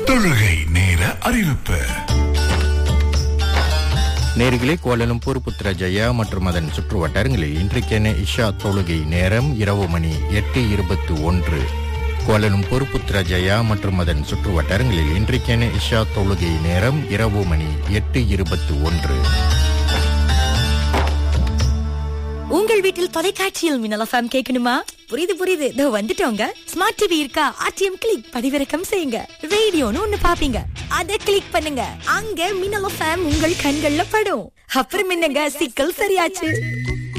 தொழுகை நேர அறிவிப்பு நேர்களே கோலலம்பூர் புத்ரஜயா மற்றும் அதன் சுற்று வட்டாரங்களில் இன்றைக்கென இஷா தொழுகை நேரம் இரவு மணி எட்டு இருபத்து ஒன்று கோலலம்பூர் புத்ரஜயா மற்றும் அதன் சுற்று வட்டாரங்களில் இன்றைக்கென இஷா தொழுகை நேரம் இரவு மணி எட்டு இருபத்து ஒன்று உங்கள் வீட்டில் தொலைக்காட்சியில் மின்னல் எஃப்எம் கேட்கணுமா புரியுது புரியுது இதோ வந்துட்டோங்க ஸ்மார்ட் டிவி இருக்கா ஆர்டிஎம் கிளிக் பதிவிறக்கம் செய்யுங்க ரேடியோன்னு ஒண்ணு பாப்பீங்க அத கிளிக் பண்ணுங்க அங்க மின்னல் எஃப்எம் உங்கள் கண்கள்ல படும் அப்புறம் என்னங்க சிக்கல் சரியாச்சு